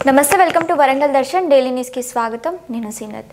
నమస్తే welcome to Warangal Darshan daily న్యూస్కి స్వాగతం నేను సీనత్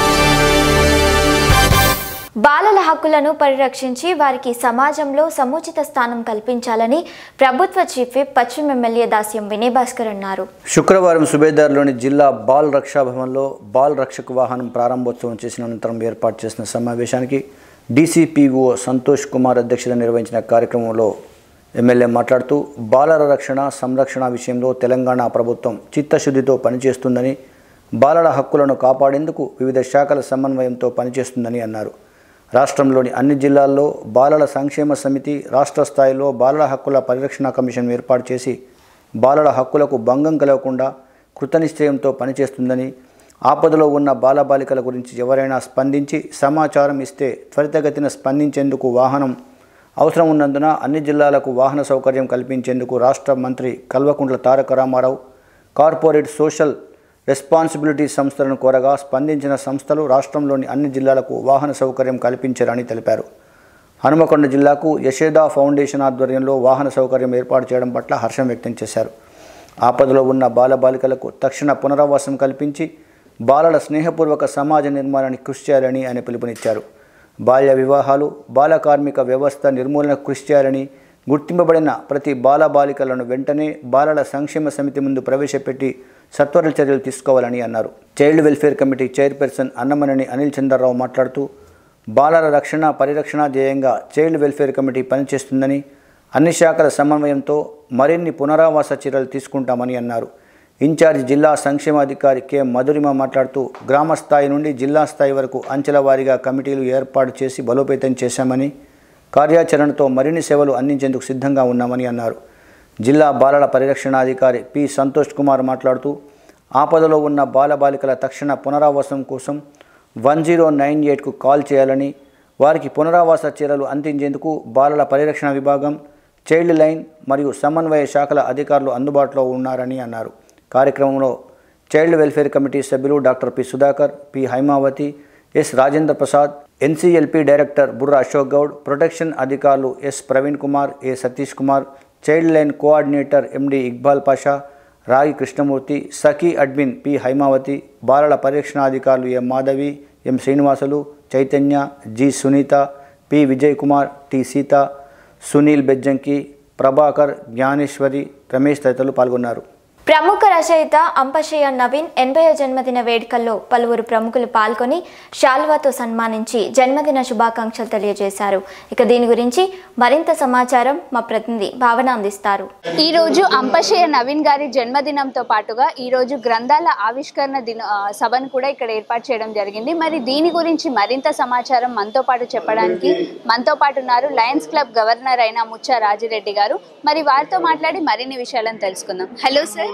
బాలల హక్కులను పరిరక్షించి వారికి సమాజంలో సముచిత స్థానం కల్పించాలని ప్రభుత్వ చీఫ్ విప్ పశ్చిమ ఎమ్మెల్యే దాస్యం వినయ్ భాస్కర్ అన్నారు శుక్రవారం సుబేదార్లోని జిల్లా బాల్ రక్షా భవన్లో బాల్ రక్షక్ వాహనం ప్రారంభోత్సవం చేసిన అనంతరం ఏర్పాటు చేసిన సమావేశానికి డీసీపీఓ సంతోష్ కుమార్ అధ్యక్షత నిర్వహించిన కార్యక్రమంలో ఎమ్మెల్యే మాట్లాడుతూ బాలల రక్షణ సంరక్షణ విషయంలో తెలంగాణ ప్రభుత్వం చిత్తశుద్ధితో పనిచేస్తుందని బాలల హక్కులను కాపాడేందుకు వివిధ శాఖల సమన్వయంతో పనిచేస్తుందని అన్నారు రాష్ట్రంలోని అన్ని జిల్లాల్లో బాలల సంక్షేమ సమితి రాష్ట్ర స్థాయిలో బాలల హక్కుల పరిరక్షణ కమిషన్ ఏర్పాటు చేసి బాలల హక్కులకు భంగం కలగకుండా కృతనిశ్చయంతో పనిచేస్తుందని ఆపదలో ఉన్న బాలబాలికల గురించి ఎవరైనా స్పందించి సమాచారం ఇస్తే త్వరితగతిన స్పందించేందుకు వాహనం అవసరం ఉన్నందున అన్ని జిల్లాలకు వాహన సౌకర్యం కల్పించేందుకు రాష్ట్ర మంత్రి Kalvakuntla Taraka Rama Rao corporate social responsibility సంస్థలను కోరగా స్పందించిన సంస్థలు రాష్ట్రంలోని అన్ని జిల్లాలకు వాహన సౌకర్యం కల్పించారని తెలిపారు హనుమకొండ జిల్లాకు యశోదా ఫౌండేషన్ ఆధ్వర్యంలో వాహన సౌకర్యం ఏర్పాటు చేయడం పట్ల హర్షం వ్యక్తం చేశారు ఆపదలో ఉన్న బాలబాలికలకు తక్షణ పునరావాసం కల్పించి బాలల స్నేహపూర్వక సమాజ నిర్మాణానికి కృషి చేయాలని ఆయన పిలుపునిచ్చారు బాల్య వివాహాలు బాల కార్మిక వ్యవస్థ నిర్మూలనకు కృషి చేయాలని గుర్తింపబడిన ప్రతి బాలబాలికలను వెంటనే బాలల సంక్షేమ సమితి ముందు ప్రవేశపెట్టి సత్వర చర్యలు తీసుకోవాలని అన్నారు child welfare committee chairperson Annamaneni Anil Chandra Rao మాట్లాడుతూ బాలల రక్షణ పరిరక్షణ ధ్యేయంగా చైల్డ్ వెల్ఫేర్ కమిటీ పనిచేస్తుందని అన్ని శాఖల సమన్వయంతో మరిన్ని పునరావాస చర్యలు తీసుకుంటామని అన్నారు ఇన్ఛార్జ్ జిల్లా సంక్షేమాధికారి కె మధురిమ మాట్లాడుతూ గ్రామ స్థాయి నుండి జిల్లా స్థాయి వరకు అంచెల వారీగా కమిటీలు ఏర్పాటు చేసి బలోపేతం చేశామని కార్యాచరణతో మరిన్ని సేవలు అందించేందుకు సిద్ధంగా ఉన్నామని అన్నారు జిల్లా బాలల పరిరక్షణాధికారి పి సంతోష్ కుమార్ మాట్లాడుతూ ఆపదలో ఉన్న బాలబాలికల తక్షణ పునరావాసం కోసం వన్ జీరో నైన్ ఎయిట్కు కాల్ చేయాలని వారికి పునరావాస చర్యలు అందించేందుకు బాలల పరిరక్షణ విభాగం చైల్డ్ లైన్ మరియు సమన్వయ శాఖల అధికారులు అందుబాటులో ఉన్నారని అన్నారు కార్యక్రమంలో చైల్డ్ వెల్ఫేర్ కమిటీ సభ్యులు doctor P Sudhakar P Haimavathi S Rajendra Prasad NCLP director Burra Ashok Goud protection అధికారులు S Praveen Kumar A Satish Kumar child line coordinator MD Iqbal Pasha Ragi Krishnamurthy Sakhi admin P Haimavathi బాలల పరిరక్షణాధికారులు M Madhavi M Srinivasulu Chaitanya G Sunitha P Vijay Kumar T Seetha Sunil Bejjanki Prabhakar Gnaneshwari Ramesh తదితరులు పాల్గొన్నారు ప్రముఖ రచయిత అంపశయ్య నవీన్ ఎనభైవ జన్మదిన వేడుకల్లో పలువురు ప్రముఖులు పాల్గొని శాల్వాతో సన్మానించి జన్మదిన శుభాకాంక్షలు తెలియజేశారు ఇక దీని గురించి మరింత సమాచారం మా ప్రతినిధి భావన అందిస్తారు ఈ రోజు అంపశయ్య నవీన్ గారి జన్మదినంతో పాటుగా ఈ రోజు గ్రంథాల ఆవిష్కరణ దిన ఆ, సభను కూడా ఇక్కడ ఏర్పాటు చేయడం జరిగింది మరి దీని గురించి మరింత సమాచారం మనతో పాటు చెప్పడానికి మనతో పాటు ఉన్నారు లయన్స్ క్లబ్ గవర్నర్ అయిన ముచ్చ రాజిరెడ్డి గారు మరి వారితో మాట్లాడి మరిన్ని విషయాలను తెలుసుకుందాం హలో సార్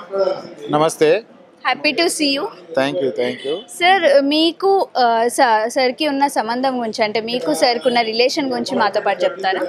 నమస్తే happy to see you thank you thank you sir మీకు ఆ, స- సార్కి ఉన్న సంబంధం గురించి అంటే మీకు సార్కి ఉన్న రిలేషన్ గురించి మాతో పాటు చెప్తారా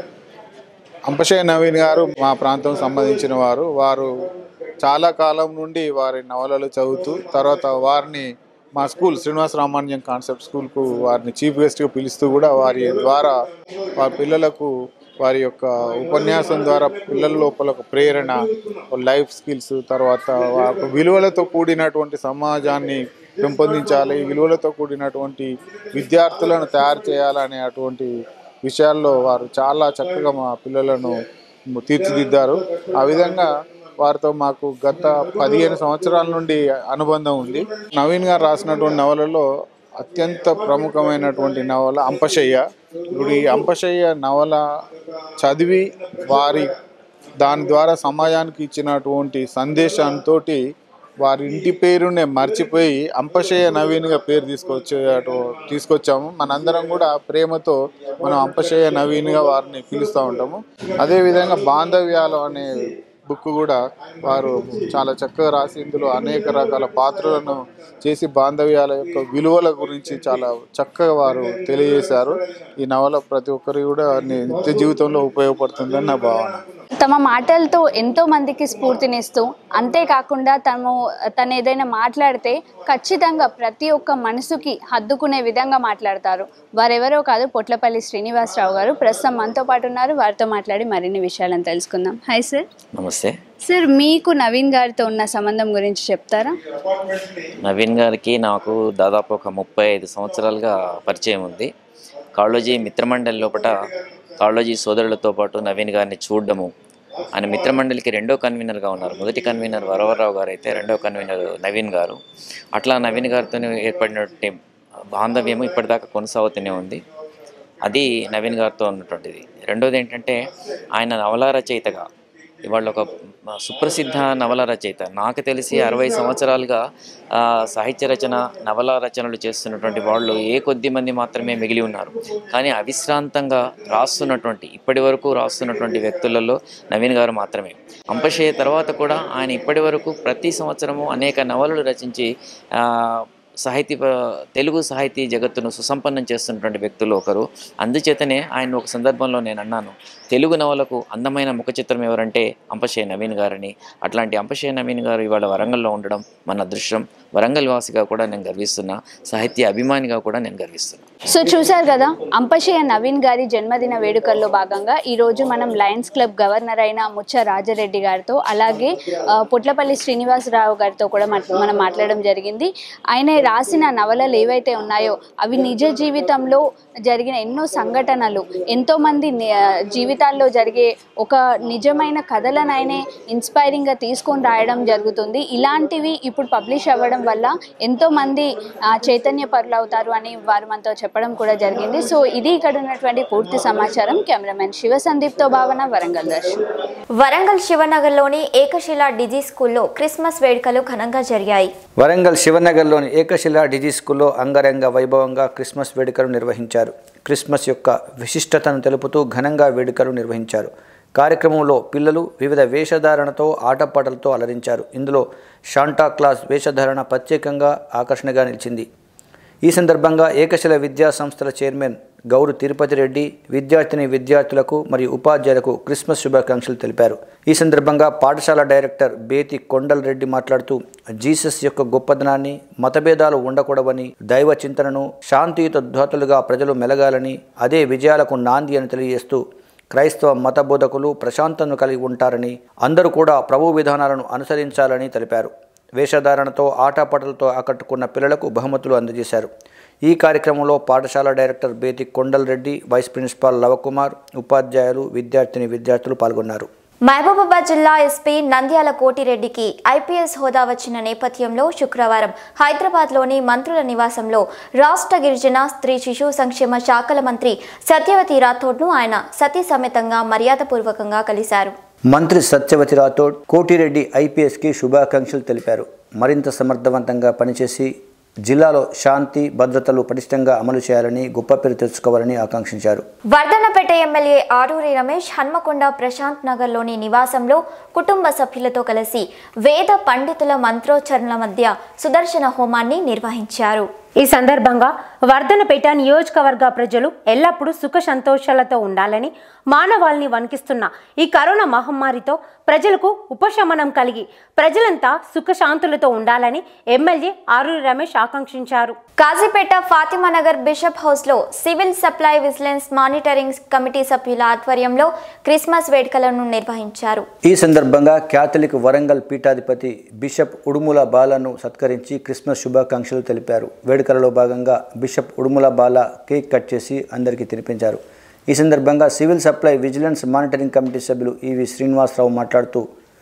అంపశయ నవీన్ గారు మా ప్రాంతం సంబంధించిన వారు వారు చాలా కాలం నుండి వారి నవలలు చదువుతూ తర్వాత వారిని మా స్కూల్ శ్రీనివాస రామానుజం కాన్సెప్ట్ స్కూల్కు వారిని చీఫ్ గెస్ట్గా పిలుస్తూ కూడా వారి ద్వారా వారి పిల్లలకు వారి యొక్క ఉపన్యాసం ద్వారా పిల్లల లోపల ఒక ప్రేరణ లైఫ్ స్కిల్స్ తర్వాత వారి విలువలతో కూడినటువంటి సమాజాన్ని పెంపొందించాలి విలువలతో కూడినటువంటి విద్యార్థులను తయారు చేయాలనే అటువంటి విషయాల్లో వారు చాలా చక్కగా మా పిల్లలను తీర్చిదిద్దారు ఆ విధంగా వారితో మాకు గత పదిహేను సంవత్సరాల నుండి అనుబంధం ఉంది నవీన్ గారు రాసినటువంటి నవలలో అత్యంత ప్రముఖమైనటువంటి నవల అంపశయ్య ఇప్పుడు ఈ అంపశయ్య నవల చదివి వారి దాని ద్వారా సమాజానికి ఇచ్చినటువంటి సందేశంతో వారి ఇంటి పేరునే మర్చిపోయి అంపశయ్య నవీన్గా పేరు తీసుకొచ్చే తీసుకొచ్చాము మనందరం కూడా ప్రేమతో మనం అంపశయ్య నవీన్గా వారిని పిలుస్తూ ఉంటాము అదేవిధంగా బాంధవ్యాలు అనే బుక్ కూడా వారు చాలా చక్కగా రాసి ఇందులో అనేక రకాల పాత్రలను చేసి బాంధవ్యాల యొక్క విలువల గురించి చాలా చక్కగా వారు తెలియజేశారు ఈ నవల ప్రతి ఒక్కరికి కూడా ని- నిత్య జీవితంలో ఉపయోగపడుతుందని నా భావన తమ మాటలతో ఎంతో మందికి స్ఫూర్తినిస్తూ అంతేకాకుండా తను తను ఏదైనా మాట్లాడితే ఖచ్చితంగా ప్రతి ఒక్క మనసుకి హద్దుకునే విధంగా మాట్లాడతారు వారెవరో కాదు పొట్లపల్లి శ్రీనివాసరావు గారు ప్రస్తుతం మనతో పాటు ఉన్నారు వారితో మాట్లాడి మరిన్ని విషయాలను తెలుసుకుందాం హాయ్ సార్ నమస్తే సార్ మీకు నవీన్ గారితో ఉన్న సంబంధం గురించి చెప్తారా నవీన్ గారికి నాకు దాదాపు ఒక ముప్పై ఐదు సంవత్సరాలుగా పరిచయం ఉంది కాళోజీ మిత్రమండలి లోపల కాళోజీ సోదరులతో పాటు నవీన్ గారిని చూడడము ఆయన మిత్రమండలికి రెండో కన్వీనర్గా ఉన్నారు మొదటి కన్వీనర్ వరవరరావు గారు అయితే రెండో కన్వీనర్ నవీన్ గారు అట్లా నవీన్ గారితో ఏర్పడినటువంటి బాంధవ్యము ఇప్పటిదాకా కొనసాగుతూనే ఉంది అది నవీన్ గారితో ఉన్నటువంటిది రెండోది ఏంటంటే ఆయన నవల రచయితగా ఇవాళ ఒక సుప్రసిద్ధ నవల రచయిత నాకు తెలిసి అరవై సంవత్సరాలుగా ఆ, సాహిత్య రచన నవల రచనలు చేస్తున్నటువంటి వాళ్ళు ఏ కొద్ది మంది మాత్రమే మిగిలి ఉన్నారు కానీ అవిశ్రాంతంగా రాస్తున్నటువంటి ఇప్పటి వరకు రాస్తున్నటువంటి వ్యక్తులలో నవీన్ గారు మాత్రమే అంపశయ్య తర్వాత కూడా ఆయన ఇప్పటి వరకు ప్రతి సంవత్సరము అనేక నవలలు రచించి ఆ, సాహితీ ప- తెలుగు సాహితీ జగత్తును సుసంపన్నం చేస్తున్నటువంటి వ్యక్తులు ఒకరు అందుచేతనే ఆయన ఒక సందర్భంలో నేను అన్నాను తెలుగు నవలకు అందమైన ముఖ చిత్రం ఎవరంటే అంపశయ్య నవీన్ గారని అట్లాంటి అంపశయ్య నవీన్ గారు ఇవాళ వరంగల్లో ఉండడం మన అదృష్టం వరంగల్ వాసిగా కూడా నేను గర్విస్తున్నా సాహిత్య అభిమానిగా కూడా నేను గర్విస్తున్నా సో చూశారు కదా అంపశయ్య నవీన్ గారి జన్మదిన వేడుకల్లో భాగంగా ఈరోజు మనం లయన్స్ క్లబ్ గవర్నర్ అయిన ముచ్చ రాజారెడ్డి గారితో అలాగే ఆ, పుట్లపల్లి శ్రీనివాసరావు గారితో కూడా మాట్- మనం మాట్లాడడం జరిగింది ఆయన రాసిన నవలలు ఏవైతే ఉన్నాయో అవి నిజ జీవితంలో జరిగిన ఎన్నో సంఘటనలు ఎంతోమంది ని- ఆ, జీవితాల్లో జరిగే ఒక నిజమైన కథలను ఆయనే ఇన్స్పైరింగ్గా తీసుకొని రాయడం జరుగుతుంది ఇలాంటివి ఇప్పుడు పబ్లిష్ అవ్వడం వల్ల ఎంతోమంది ఆ, చైతన్య పరులు అవుతారు అని వారు మనతో చెప్పడం కూడా జరిగింది సో ఇది ఇక్కడ ఉన్నటువంటి పూర్తి సమాచారం కెమెరామెన్ శివ సందీప్తో భావన వరంగల్ దర్శన్ వరంగల్ శివనగర్లోని ఏకశిల డిజీ స్కూల్లో క్రిస్మస్ వేడుకలు ఘనంగా జరిగాయి వరంగల్ శివనగర్లోని ఏకశిల డిజీ స్కూల్లో అంగరంగ వైభవంగా క్రిస్మస్ వేడుకలు నిర్వహించారు క్రిస్మస్ యొక్క విశిష్టతను తెలుపుతూ ఘనంగా వేడుకలు నిర్వహించారు కార్యక్రమంలో పిల్లలు వివిధ వేషధారణతో ఆటపాటలతో అలరించారు ఇందులో శాంటా క్లాస్ వేషధారణ ప్రత్యేకంగా ఆకర్షణగా నిలిచింది ఈ సందర్భంగా ఏకశిల విద్యా సంస్థల చైర్మన్ గౌరు తిరుపతి రెడ్డి విద్యార్థిని విద్యార్థులకు మరియు ఉపాధ్యాయులకు క్రిస్మస్ శుభాకాంక్షలు తెలిపారు ఈ సందర్భంగా పాఠశాల డైరెక్టర్ బేతి కొండల్ రెడ్డి మాట్లాడుతూ జీసస్ యొక్క గొప్పదనాన్ని మతభేదాలు ఉండకూడవని దైవ చింతనను శాంతియుత ధ్వతులుగా ప్రజలు మెలగాలని అదే విజయాలకు నాంది అని తెలియజేస్తూ క్రైస్తవ మత బోధకులు ప్రశాంతతను కలిగి ఉంటారని అందరూ కూడా ప్రభు విధానాలను అనుసరించాలని తెలిపారు వేషధారణతో ఆటపాటలతో ఆకట్టుకున్న పిల్లలకు బహుమతులు అందజేశారు ఈ కార్యక్రమంలో పాఠశాల director Bethi Kondal Reddy vice principal Lavakumar ఉపాధ్యాయులు విద్యార్థిని విద్యార్థులు పాల్గొన్నారు మహబూబాబాద్ జిల్లా ఎస్పీ నంద్యాల కోటిరెడ్డికి ఐపీఎస్ హోదా వచ్చిన నేపథ్యంలో శుక్రవారం హైదరాబాద్లోని మంత్రుల నివాసంలో రాష్ట్ర గిరిజన స్త్రీ శిశు సంక్షేమ శాఖల మంత్రి సత్యవతి రాథోడ్ను ఆయన సతీ సమేతంగా మర్యాదపూర్వకంగా కలిశారు మంత్రి సత్యవతి రాథోడ్ కోటిరెడ్డి ఐపీఎస్కి శుభాకాంక్షలు తెలిపారు మరింత సమర్థవంతంగా పనిచేసి జిల్లాలో శాంతి భద్రతలు పటిష్టంగా అమలు చేయాలని గొప్ప పేరు తెచ్చుకోవాలని ఆకాంక్షించారు వర్ధనపేట ఎమ్మెల్యే ఆరూరి రమేష్ హన్మకొండ ప్రశాంత్ నగర్లోని నివాసంలో కుటుంబ సభ్యులతో కలిసి వేద పండితుల మంత్రోచ్చరణల మధ్య సుదర్శన హోమాన్ని నిర్వహించారు ఈ సందర్భంగా వర్ధనపేట నియోజకవర్గ ప్రజలు ఎల్లప్పుడూ సుఖ సంతోషాలతో ఉండాలని మానవాళిని వణికిస్తున్న ఈ కరోనా మహమ్మారితో ప్రజలకు ఉపశమనం కలిగి ప్రజలంతా సుఖశాంతులతో ఉండాలని ఎమ్మెల్యే ఆరూరి రమేష్ ఆకాంక్షించారు కాజీపేట ఫాతిమానగర్ బిషప్ హౌస్లో civil supply vigilance monitoring committee సభ్యుల ఆధ్వర్యంలో క్రిస్మస్ వేడుకలను నిర్వహించారు ఈ సందర్భంగా క్యాథలిక్ వరంగల్ పీఠాధిపతి బిషప్ ఉడుముల బాలను సత్కరించి క్రిస్మస్ శుభాకాంక్షలు తెలిపారు వేడుకలలో భాగంగా bishop Udumula Bala cake cut చేసి అందరికీ తినిపించారు ఈ సందర్భంగా civil supply vigilance monitoring committee సభ్యులు ఈవి శ్రీనివాసరావు మాట్లాడుతూ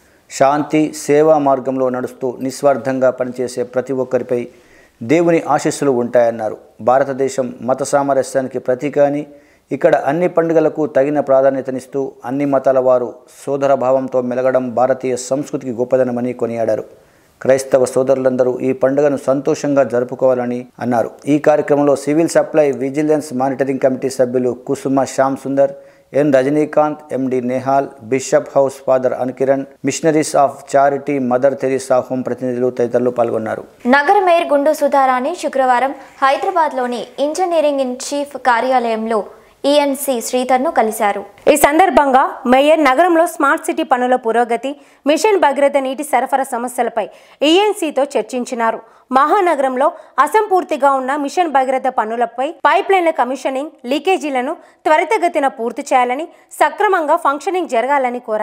శాంతి సేవా మార్గంలో నడుస్తూ నిస్వార్థంగా పనిచేసే ప్రతి ఒక్కరిపై దేవుని ఆశీస్సులు ఉంటాయన్నారు భారతదేశం మత సామరస్యానికి ప్రతీక అని ఇక్కడ అన్ని పండుగలకు తగిన ప్రాధాన్యతనిస్తూ అన్ని మతాల వారు సోదర భావంతో మెలగడం భారతీయ సంస్కృతికి గొప్పదనమని కొనియాడారు క్రైస్తవ సోదరులందరూ ఈ పండుగను సంతోషంగా జరుపుకోవాలని అన్నారు ఈ కార్యక్రమంలో civil supply vigilance monitoring committee సభ్యులు Kusuma Shyam Sundar N Rajinikanth MD Nehal bishop house father అన్కిరణ్ missionaries of charity mother Teresa home ప్రతినిధులు తదితరులు పాల్గొన్నారు నగర మేయర్ గుండు సుధారాణి శుక్రవారం హైదరాబాద్లోని ఇంజనీరింగ్ ఇన్ చీఫ్ కార్యాలయంలో ఈఎన్సి శ్రీధర్ను కలిశారు ఈ సందర్భంగా మేయర్ నగరంలో స్మార్ట్ సిటీ పనుల పురోగతి మిషన్ భగీరథ నీటి సరఫరా సమస్యలపై ఈఎన్సీతో చర్చించినారు మహానగరంలో అసంపూర్తిగా ఉన్న మిషన్ భగీరథ పనులపై పైప్ లైన్ల కమిషనింగ్ లీకేజీలను త్వరితగతిన పూర్తి చేయాలని సక్రమంగా ఫంక్షనింగ్ జరగాలని కోరారు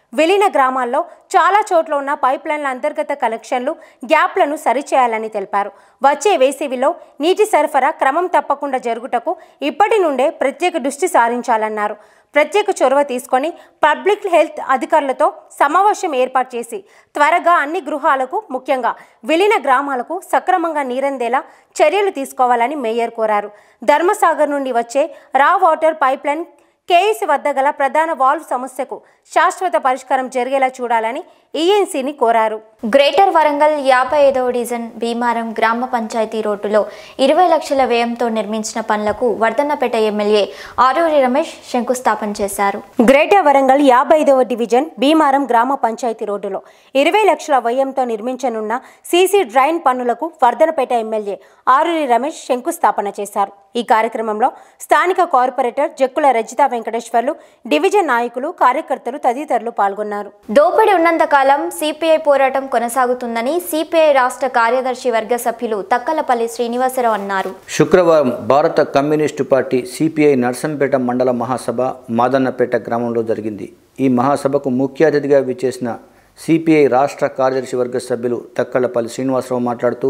విలీన గ్రామాల్లో చాలా చోట్ల ఉన్న పైప్ లైన్ల అంతర్గత కనెక్షన్లు గ్యాప్లను సరిచేయాలని తెలిపారు వచ్చే వేసవిలో నీటి సరఫరా క్రమం తప్పకుండా జరుగుటకు ఇప్పటి నుండే ప్రత్యేక దృష్టి సారించాలన్నారు ప్రత్యేక చొరవ తీసుకొని పబ్లిక్ హెల్త్ అధికారులతో సమావేశం ఏర్పాటు చేసి త్వరగా అన్ని గృహాలకు ముఖ్యంగా విలీన గ్రామాలకు సక్రమంగా నీరందేలా చర్యలు తీసుకోవాలని మేయర్ కోరారు ధర్మసాగర్ నుండి వచ్చే రా వాటర్ పైప్ లైన్ కేఈసీ వద్ద గల ప్రధాన వాల్వ్ సమస్యకు శాశ్వత పరిష్కారం జరిగేలా చూడాలని ఈఎన్సీని కోరారు గ్రేటర్ వరంగల్ యాభై ఐదవ డివిజన్ భీమారం గ్రామ పంచాయతీ రోడ్డులో ఇరవై లక్షల వ్యయంతో నిర్మించిన పనులకు వర్ధన్నపేట ఎమ్మెల్యే ఆరూరి రమేష్ శంకుస్థాపన చేశారు గ్రేటర్ వరంగల్ యాభై ఐదవ డివిజన్ భీమారం గ్రామ పంచాయతీ రోడ్డులో ఇరవై లక్షల వ్యయంతో నిర్మించనున్న సీసీ డ్రైన్ పనులకు వర్ధనపేట ఎమ్మెల్యే ఆరూరి రమేష్ శంకుస్థాపన చేశారు ఈ కార్యక్రమంలో స్థానిక కార్పొరేటర్ జక్కుల రజిత వెంకటేశ్వర్లు డివిజన్ నాయకులు కార్యకర్తలు తదితరులు పాల్గొన్నారు దోపిడీ ఉన్నంతకాలం సిపిఐ పోరాటం కొనసాగుతుందని సిపిఐ రాష్ట్ర కార్యదర్శి వర్గ సభ్యులు తక్కలపల్లి శ్రీనివాసరావు అన్నారు శుక్రవారం భారత కమ్యూనిస్టు పార్టీ సిపిఐ నర్సంపేట మండల మహాసభ మాదన్నపేట గ్రామంలో జరిగింది ఈ మహాసభకు ముఖ్య అతిథిగా విచ్చేసిన సిపిఐ రాష్ట్ర కార్యదర్శి వర్గ సభ్యులు తక్కలపల్లి శ్రీనివాసరావు మాట్లాడుతూ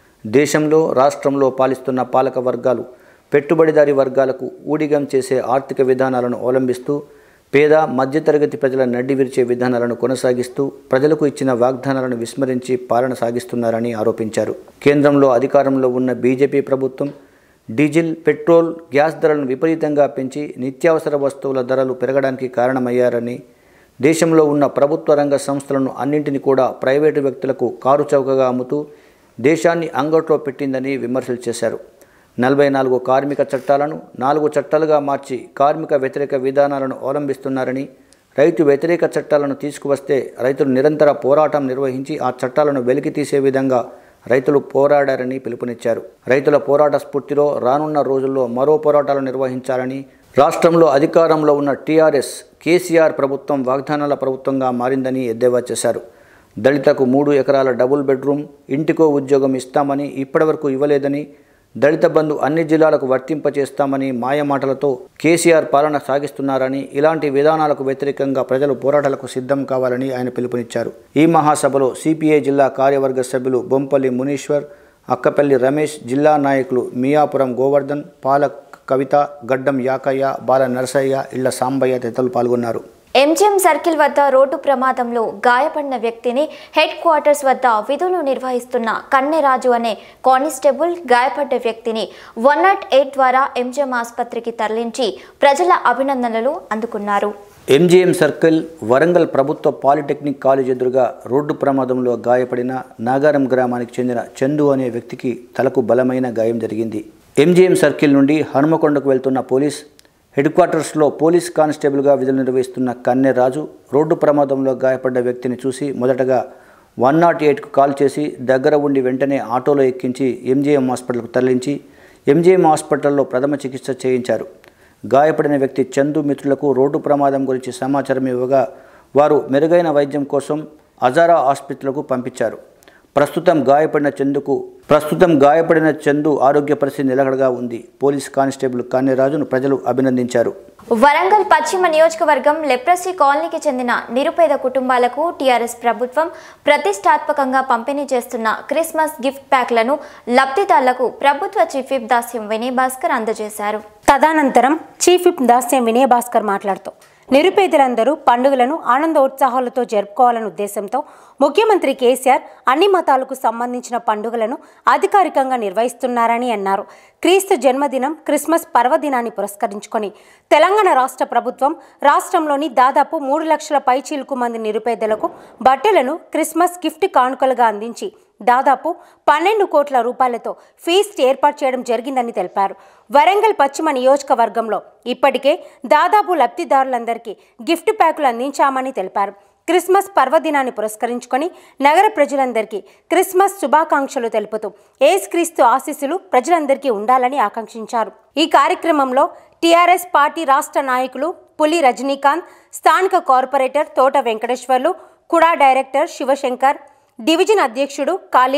దేశంలో రాష్ట్రంలో పాలిస్తున్న పాలక వర్గాలు పెట్టుబడిదారీ వర్గాలకు ఊడిగం చేసే ఆర్థిక విధానాలను అవలంబిస్తూ పేద మధ్యతరగతి ప్రజల నడ్డి విరిచే విధానాలను కొనసాగిస్తూ ప్రజలకు ఇచ్చిన వాగ్దానాలను విస్మరించి పాలన సాగిస్తున్నారని ఆరోపించారు కేంద్రంలో అధికారంలో ఉన్న బీజేపీ ప్రభుత్వం డీజిల్ పెట్రోల్ గ్యాస్ ధరలను విపరీతంగా పెంచి నిత్యావసర వస్తువుల ధరలు పెరగడానికి కారణమయ్యారని దేశంలో ఉన్న ప్రభుత్వ రంగ సంస్థలను అన్నింటినీ కూడా ప్రైవేటు వ్యక్తులకు కారు చౌకగా అమ్ముతూ దేశాన్ని అంగట్లో పెట్టిందని విమర్శలు చేశారు నలభై నాలుగు కార్మిక చట్టాలను నాలుగు చట్టాలుగా మార్చి కార్మిక వ్యతిరేక విధానాలను అవలంబిస్తున్నారని రైతు వ్యతిరేక చట్టాలను తీసుకువస్తే రైతులు నిరంతర పోరాటం నిర్వహించి ఆ చట్టాలను వెలికి తీసే విధంగా రైతులు పోరాడారని పిలుపునిచ్చారు రైతుల పోరాట స్ఫూర్తిలో రానున్న రోజుల్లో మరో పోరాటాలు నిర్వహించాలని రాష్ట్రంలో అధికారంలో ఉన్న టీఆర్ఎస్ కేసీఆర్ ప్రభుత్వం వాగ్దానాల ప్రభుత్వంగా మారిందని ఎద్దేవా చేశారు దళితకు మూడు ఎకరాల డబుల్ బెడ్రూమ్ ఇంటికో ఉద్యోగం ఇస్తామని ఇప్పటివరకు ఇవ్వలేదని దళిత బంధు అన్ని జిల్లాలకు వర్తింపచేస్తామని మాయమాటలతో కేసీఆర్ పాలన సాగిస్తున్నారని ఇలాంటి విధానాలకు వ్యతిరేకంగా ప్రజలు పోరాటాలకు సిద్ధం కావాలని ఆయన పిలుపునిచ్చారు ఈ మహాసభలో సిపిఐ జిల్లా కార్యవర్గ సభ్యులు బొంపల్లి మునీశ్వర్ అక్కపల్లి రమేష్ జిల్లా నాయకులు మియాపురం గోవర్ధన్ పాలక్ కవిత గడ్డం యాకయ్య బాల నరసయ్య ఇళ్ల సాంబయ్య తదితరులు పాల్గొన్నారు ఎంజిఎం సర్కిల్ వద్ద రోడ్డు ప్రమాదంలో గాయపడిన వ్యక్తిని హెడ్ క్వార్టర్స్ వద్ద విధులు నిర్వహిస్తున్న కన్నెరాజు అనే కానిస్టేబుల్ గాయపడ్డ వ్యక్తిని వన్ నాట్ ఎయిట్ ద్వారా ఎంజిఎం ఆసుపత్రికి తరలించి ప్రజల అభినందనలు అందుకున్నారు ఎంజీఎం సర్కిల్ వరంగల్ ప్రభుత్వ పాలిటెక్నిక్ కాలేజ్ ఎదురుగా రోడ్డు ప్రమాదంలో గాయపడిన నాగారం గ్రామానికి చెందిన చందు అనే వ్యక్తికి తలకు బలమైన గాయం జరిగింది ఎంజీఎం సర్కిల్ నుండి హనుమకొండకు వెళ్తున్న పోలీస్ హెడ్ క్వార్టర్స్లో పోలీస్ కానిస్టేబుల్గా విధులు నిర్వహిస్తున్న కన్నె రాజు రోడ్డు ప్రమాదంలో గాయపడ్డ వ్యక్తిని చూసి మొదటగా వన్ నాట్ ఎయిట్కు కాల్ చేసి దగ్గర ఉండి వెంటనే ఆటోలో ఎక్కించి ఎంజీఎం హాస్పిటల్కు తరలించి ఎంజీఎం హాస్పిటల్లో ప్రథమ చికిత్స చేయించారు గాయపడిన వ్యక్తి చందు మిత్రులకు రోడ్డు ప్రమాదం గురించి సమాచారం ఇవ్వగా వారు మెరుగైన వైద్యం కోసం అజారా ఆసుపత్రులకు పంపించారు ప్రస్తుతం గాయపడిన చందుకు ప్రస్తుతం గాయపడిన చందు ఆరోగ్య పరిస్థితి నిలకడగా ఉంది పోలీస్ కానిస్టేబుల్ కాన్యరాజును ప్రజలు అభినందించారు వరంగల్ పశ్చిమ నియోజకవర్గం లెప్రసీ కాలనీకి చెందిన నిరుపేద కుటుంబాలకు టీఆర్ఎస్ ప్రభుత్వం ప్రతిష్టాత్మకంగా పంపిణీ చేస్తున్న క్రిస్మస్ గిఫ్ట్ ప్యాక్లను లబ్ధిదారులకు ప్రభుత్వ చీఫ్ విప్ దాస్యం వినయ్ భాస్కర్ అందజేశారు తదనంతరం చీఫ్ విప్ దాస్యం వినయ భాస్కర్ మాట్లాడుతూ నిరుపేదలందరూ పండుగలను ఆనందోత్సాహాలతో జరుపుకోవాలనే ఉద్దేశంతో ముఖ్యమంత్రి కేసీఆర్ అన్ని మతాలకు సంబంధించిన పండుగలను అధికారికంగా నిర్వహిస్తున్నారని అన్నారు క్రీస్తు జన్మదినం క్రిస్మస్ పర్వదినాన్ని పురస్కరించుకొని తెలంగాణ రాష్ట్ర ప్రభుత్వం రాష్ట్రంలోని దాదాపు మూడు లక్షల పైచీలకు మంది నిరుపేదలకు బట్టలను క్రిస్మస్ గిఫ్ట్ కానుకలుగా అందించి దాదాపు పన్నెండు కోట్ల రూపాయలతో ఫీస్ట్ ఏర్పాటు చేయడం జరిగిందని తెలిపారు వరంగల్ పశ్చిమ నియోజకవర్గంలో ఇప్పటికే దాదాపు లబ్ధిదారులందరికీ గిఫ్ట్ ప్యాకులు అందించామని తెలిపారు క్రిస్మస్ పర్వదినాన్ని పురస్కరించుకొని నగర ప్రజలందరికీ క్రిస్మస్ శుభాకాంక్షలు తెలుపుతూ ఏసుక్రీస్తు ఆశీస్సులు ప్రజలందరికీ ఉండాలని ఆకాంక్షించారు ఈ కార్యక్రమంలో టీఆర్ఎస్ పార్టీ రాష్ట్ర నాయకులు పులి రజనీకాంత్ స్థానిక కార్పొరేటర్ తోట వెంకటేశ్వర్లు కుడా డైరెక్టర్ శివశంకర్ డివిజన్ అధ్యక్షుడు ఖాలిల్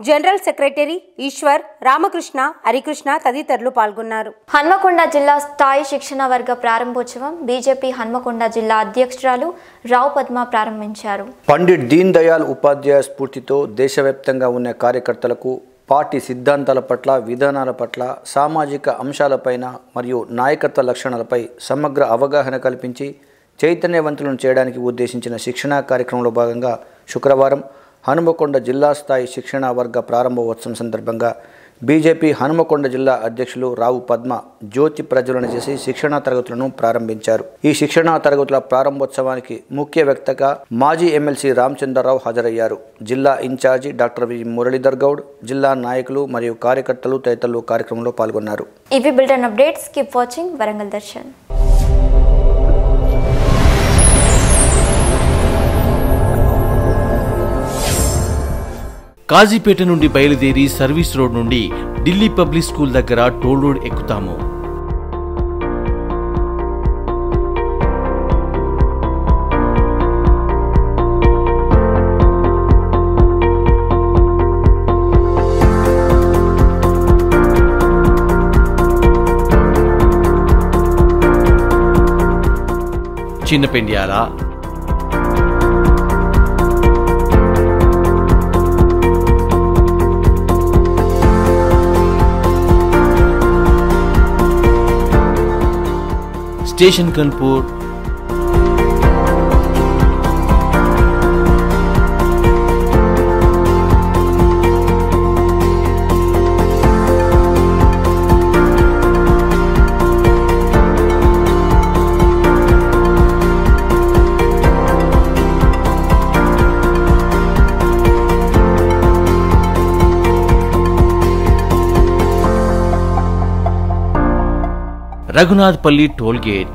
జనరల్ సెక్రటరీ ఈశ్వర్ రామకృష్ణ హరికృష్ణ తదితరులు పాల్గొన్నారు హన్మకొండ జిల్లా స్థాయి శిక్షణ వర్గ ప్రారంభోత్సవం బీజేపీ హన్మకొండ జిల్లా అధ్యక్షురాలు రావు పద్మ ప్రారంభించారు పండిట్ దీన్ దయాళ్ ఉపాధ్యాయ స్ఫూర్తితో దేశవ్యాప్తంగా ఉన్న కార్యకర్తలకు పార్టీ సిద్ధాంతాల పట్ల విధానాల పట్ల సామాజిక అంశాలపైన మరియు నాయకత్వ లక్షణాలపై సమగ్ర అవగాహన కల్పించి చైతన్యవంతులను చేయడానికి ఉద్దేశించిన శిక్షణా కార్యక్రమంలో భాగంగా శుక్రవారం హనుమకొండ జిల్లా స్థాయి శిక్షణా వర్గ ప్రారంభోత్సవం సందర్భంగా బీజేపీ హనుమకొండ జిల్లా అధ్యక్షులు రావు పద్మ జ్యోతి ప్రజ్వలన చేసి శిక్షణా తరగతులను ప్రారంభించారు ఈ శిక్షణా తరగతుల ప్రారంభోత్సవానికి ముఖ్య వ్యక్తగా మాజీ ఎమ్మెల్సీ రామచంద్రరావు హాజరయ్యారు జిల్లా in charge doctor V Muralidhar Goud జిల్లా నాయకులు మరియు కార్యకర్తలు తదితరులు కార్యక్రమంలో పాల్గొన్నారు ఇవి bulletin updates keep watching Warangal Darshan Kazipet నుండి బయలుదేరి సర్వీస్ రోడ్ నుండి ఢిల్లీ పబ్లిక్ స్కూల్ దగ్గర టోల్ రోడ్ ఎక్కుతాము Chinna Pendyala station Ghanpur Raghunathpalli toll gate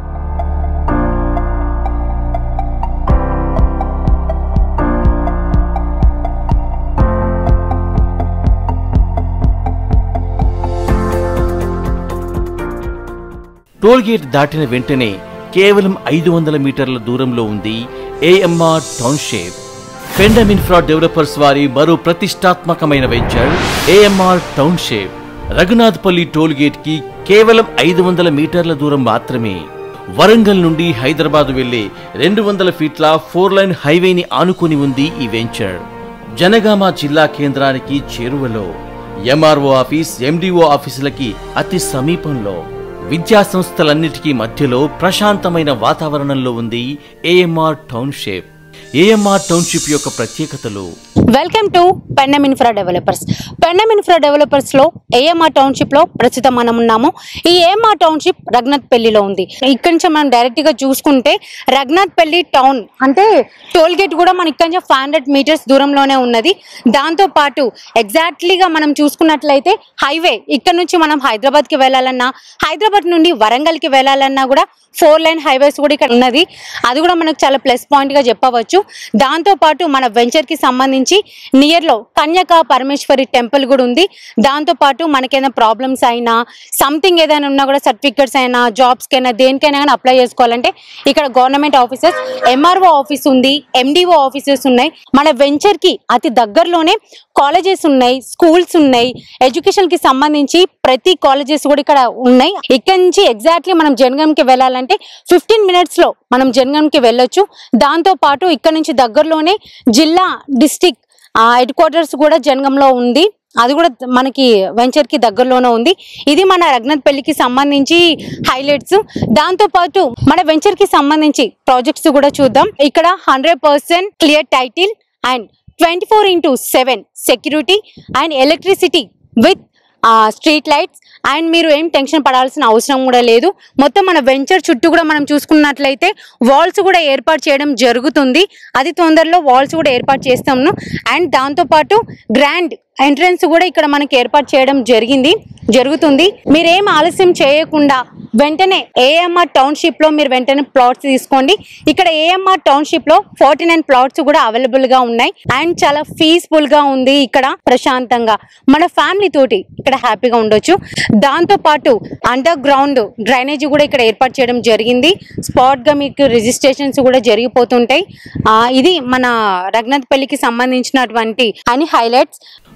toll gate దాటిన వెంటనే కేవలం ఐదు వందల మీటర్ల దూరంలో ఉంది AMR township Pennam infra developers వారి మరో ప్రతిష్టాత్మకమైన venture AMR township Raghunathpalli toll gate కి కేవలం ఐదు వందల మీటర్ల దూరం మాత్రమే వరంగల్ నుండి హైదరాబాద్ వెళ్లే రెండు వందల ఫీట్ల ఫోర్ లైన్ హైవేని ఆనుకుని ఉంది ఈ వెంచర్ జనగామ జిల్లా కేంద్రానికి చేరువలో ఎంఆర్ఓ ఆఫీస్ ఎండిఓ ఆఫీసులకి అతి సమీపంలో విద్యా సంస్థలన్నిటికీ మధ్యలో ప్రశాంతమైన వాతావరణంలో ఉంది ఏఎంఆర్ టౌన్షిప్ ఏఎంఆర్ టౌన్షిప్ యొక్క ప్రత్యేకతలు welcome to Pennam infra developers Pennam infra developers లో ఏఎంఆర్ టౌన్షిప్ లో ప్రస్తుతం మనం ఉన్నాము ఈ ఏఎంఆర్ టౌన్షిప్ రఘునాథ్ పెళ్లిలో ఉంది ఇక్కడి నుంచి మనం డైరెక్ట్ గా చూసుకుంటే రఘునాథ్ పెళ్లి టౌన్ అంటే టోల్ గేట్ కూడా మన ఇక్కడి నుంచి ఫైవ్ హండ్రెడ్ మీటర్స్ దూరంలోనే ఉన్నది దాంతో పాటు ఎగ్జాక్ట్లీగా మనం చూసుకున్నట్లయితే హైవే ఇక్కడ నుంచి మనం హైదరాబాద్ కి వెళ్ళాలన్నా హైదరాబాద్ నుండి వరంగల్ కి వెళ్ళాలన్నా కూడా ఫోర్ లైన్ హైవేస్ కూడా ఇక్కడ ఉన్నది అది కూడా మనకు చాలా ప్లస్ పాయింట్ గా చెప్పవచ్చు దాంతో పాటు మన వెంచర్ కి సంబంధించి నియర్ లో కన్యక పరమేశ్వరి టెంపుల్ కూడా ఉంది దాంతో పాటు మనకేమైనా ప్రాబ్లమ్స్ అయినా సంథింగ్ ఏదైనా ఉన్నా కూడా సర్టిఫికెట్స్ అయినా జాబ్స్ కైనా దేనికైనా కానీ అప్లై చేసుకోవాలంటే ఇక్కడ గవర్నమెంట్ ఆఫీసెస్ ఎంఆర్ఓ ఆఫీస్ ఉంది ఎండిఓ ఆఫీసెస్ ఉన్నాయి మన వెంచర్ కి అతి దగ్గరలోనే కాలేజెస్ ఉన్నాయి స్కూల్స్ ఉన్నాయి ఎడ్యుకేషన్ కి సంబంధించి ప్రతి కాలేజెస్ కూడా ఇక్కడ ఉన్నాయి ఇక్కడ నుంచి ఎగ్జాక్ట్లీ మనం జనగం కి వెళ్ళాలంటే ఫిఫ్టీన్ మినిట్స్ లో మనం జనగం కి వెళ్ళొచ్చు దాంతో పాటు ఇక్కడ నుంచి దగ్గరలోనే జిల్లా డిస్టిక్ హెడ్ క్వార్టర్స్ కూడా జనగంలో ఉంది అది కూడా మనకి వెంచర్ కి దగ్గరలోనే ఉంది ఇది మన రఘునాథ్ పెళ్లికి సంబంధించి హైలైట్స్ దాంతో పాటు మన వెంచర్ కి సంబంధించి ప్రాజెక్ట్స్ కూడా చూద్దాం ఇక్కడ hundred percent clear title and twenty four into seven security and electricity with street lights and మీరు ఏం టెన్షన్ పడాల్సిన అవసరం కూడా లేదు మొత్తం మన వెంచర్ చుట్టూ కూడా మనం చూసుకున్నట్లయితే వాల్స్ కూడా ఏర్పాటు చేయడం జరుగుతుంది అది తొందరలో వాల్స్ కూడా ఏర్పాటు చేస్తాము అండ్ దాంతోపాటు గ్రాండ్ ఎంట్రన్స్ కూడా ఇక్కడ మనకి ఏర్పాటు చేయడం జరిగింది జరుగుతుంది మీరేం ఆలస్యం చేయకుండా వెంటనే ఏఎంఆర్ టౌన్షిప్ లో మీరు వెంటనే ప్లాట్స్ తీసుకోండి ఇక్కడ ఏఎంఆర్ టౌన్షిప్ లో ఫార్టీ నైన్ ప్లాట్స్ కూడా అవైలబుల్ గా ఉన్నాయి అండ్ చాలా పీస్ఫుల్ గా ఉంది ఇక్కడ ప్రశాంతంగా మన ఫ్యామిలీ తోటి ఇక్కడ హ్యాపీగా ఉండొచ్చు దాంతో పాటు అండర్ గ్రౌండ్ డ్రైనేజ్ కూడా ఇక్కడ ఏర్పాటు చేయడం జరిగింది స్పాట్ గా మీకు రిజిస్ట్రేషన్స్ కూడా జరిగిపోతుంటాయి ఆ, ఇది మన రఘునాథ్ పెళ్లికి సంబంధించినటువంటి అని హైలైట్స్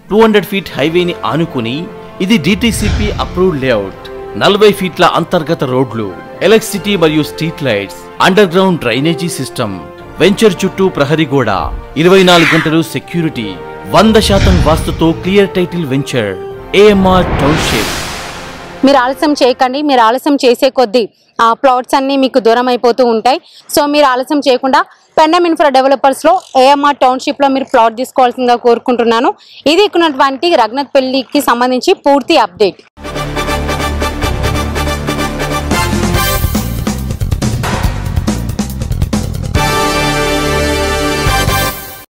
టూ హండ్రెడ్ ఫీట్ హైవేని ఆనుకుని ఇది డిటిసిపి అప్రూవ్డ్ లేఅవుట్ నలభై ఫీట్ల అంతర్గత రోడ్లు ఎలక్ట్రిసిటీ మరియు street lights underground drainage system venture చుట్టూ ప్రహరీ గోడ ఇరవై నాలుగు గంటలు సెక్యూరిటీ వంద శాతం వాస్తుతో clear title venture AMR township మీరు ఆలస్యం చేయకండి మీరు ఆలస్యం చేసే కొద్దీ ఆ ప్లాట్స్ అన్ని మీకు దూరం అయిపోతూ ఉంటాయి సో మీరు ఆలస్యం చేయకుండా పెండమ్ ఇన్ఫ్రా డెవలపర్స్ లో ఏఎంఆర్ టౌన్షిప్ లో మీరు ప్లాట్ తీసుకోవాల్సిందిగా కోరుకుంటున్నాను ఇది ఉన్నటువంటి రఘునాథ్ పెళ్లికి సంబంధించి పూర్తి అప్డేట్